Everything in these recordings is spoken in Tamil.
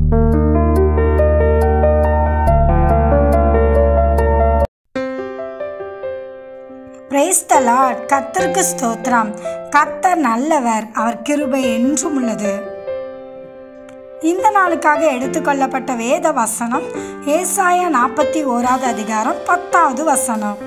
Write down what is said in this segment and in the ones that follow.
பிரைஸ் த லார்ட் கர்த்தருக்கு ஸ்தோத்திரம் கர்த்தர் நல்லவர் அவர் கிருபை என்றும் உள்ளது இந்த நாளுக்காக எடுத்துக்கொள்ளப்பட்ட வேத வசனம் ஏசாயா நாற்பத்தி ஓராவது அதிகாரம் பத்தாவது வசனம்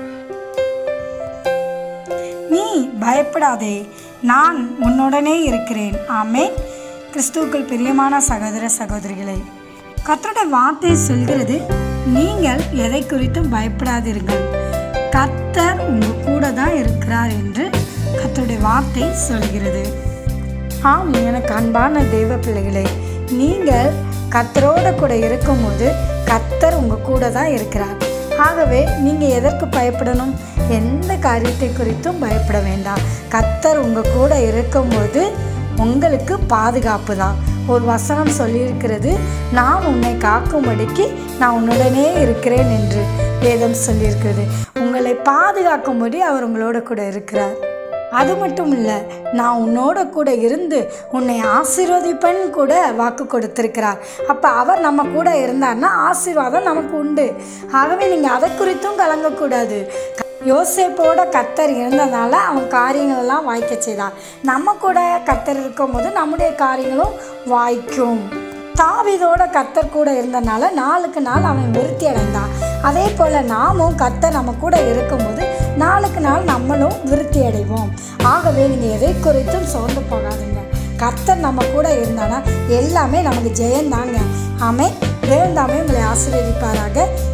நீ பயப்படாதே நான் உன்னுடனே இருக்கிறேன் ஆமே கிறிஸ்துவுக்குள் பிரியமான சகோதர சகோதரிகளே கர்த்தருடைய வார்த்தை சொல்கிறது நீங்கள் எதை குறித்தும் பயப்படாதீர்கள் கர்த்தர் உங்க கூட தான் இருக்கிறார் என்று கர்த்தருடைய வார்த்தை சொல்கிறது ஆம் எனக்கு அன்பான தெய்வ பிள்ளைகளே நீங்கள் கர்த்தரோட கூட இருக்கும்போது கர்த்தர் உங்கள் கூட தான் இருக்கிறார் ஆகவே நீங்கள் எதற்கு பயப்படணும் எந்த காரியத்தை குறித்தும் பயப்பட வேண்டாம் கர்த்தர் உங்கள் கூட இருக்கும்போது உங்களுக்கு பாதுகாப்பு தான் ஒரு வசனம் சொல்லியிருக்கிறது நான் உன்னை காக்கும்படிக்கு நான் உன்னுடனே இருக்கிறேன் என்று வேதம் சொல்லியிருக்கிறது உங்களை காக்கும்படி அவர் உங்களோட கூட இருக்கிறார் அது மட்டும் இல்லை நான் உன்னோட கூட இருந்து உன்னை ஆசீர்வதிப்பேன்னு கூட வாக்கு கொடுத்திருக்கிறார் அப்போ அவர் நம்ம கூட இருந்தார்னா ஆசீர்வாதம் நமக்கு உண்டு ஆகவே நீங்கள் அதை குறித்தும் கலங்கக்கூடாது யோசேப்போட கத்தர் இருந்ததால அவன் காரியங்கள் எல்லாம் வாய்க்க செய்தார் நம்ம கூட கத்தர் இருக்கும்போது நம்முடைய காரியங்களும் வாய்க்கும் தாவீதோட கத்தர் கூட இருந்தனால நாளுக்கு நாள் அவன் விருத்தி அடைந்தான் அதே போல் நாமும் கத்தர் நம்ம கூட இருக்கும்போது நாளுக்கு நாள் நம்மளும் விருத்தி அடைவோம் ஆகவே நீங்கள் எதை குறித்தும் சோர்ந்து போகாதீங்க கர்த்தர் நம்ம கூட இருந்தானா எல்லாமே நமக்கு ஜெயந்தாங்க ஆமே தேவன் தாமே உங்களை ஆசீர்வதிப்பாராக